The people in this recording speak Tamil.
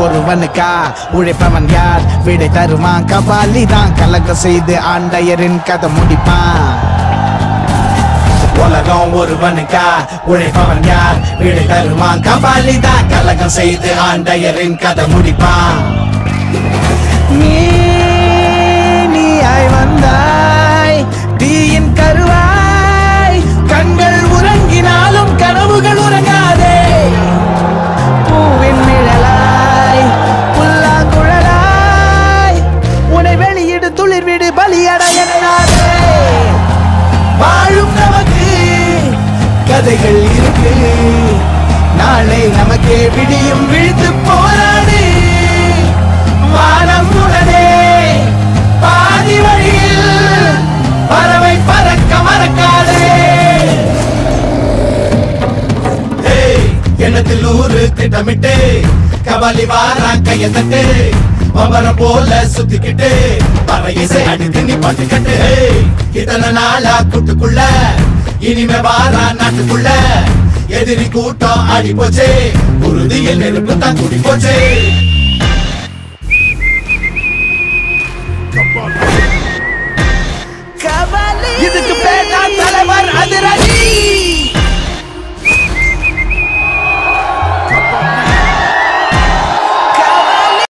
ஒருவனுக்கா உழைப்பவன் யார் விடை தருவான் கபாலி தான் கலக்கம் செய்து ஆண்டையரின் கதை முடிப்பான் உலகம் ஒருவனுக்கா உழைப்பவன் யார் விடை தருவான் கபாலி தான் கலகம் செய்து ஆண்டையரின் கதை முடிப்பான் நீ நீயாய் வந்தாய் தீயின் கருவாய் கண்கள் உறங்கினாலும் கனவுகள் உறங்காதே பூவின் நிழலாய் புல்லாங்குழலாய் உன்னை வெளியிடு துளிர் விடு பலியடைய எண்ணாதே வாழும் நமக்கு கதைகள் இருக்கு நாளை நமக்கே விடியும் விழித்து போராடு வானம் உடனே பாதி வழியில் பறவை பறக்க மறக்காதே ஏய், எண்ணத்தில் ஊரு திட்டமிட்டு கபாலி வாரா கைய தட்டு மமரம் போல சுத்திக்கிட்டு பறையிசை அடித்து நீ பாட்டுக்கட்டு ஏய், இத்தனை நாளா கூட்டுக்குள்ள இனிமே வாரா நாட்டுக்குள்ள எதிரி கூட்டம் ஆடி போச்சே உறுதியில் நெருப்பு தான் கூடி போச்சே இதுக்கு பேர் தான்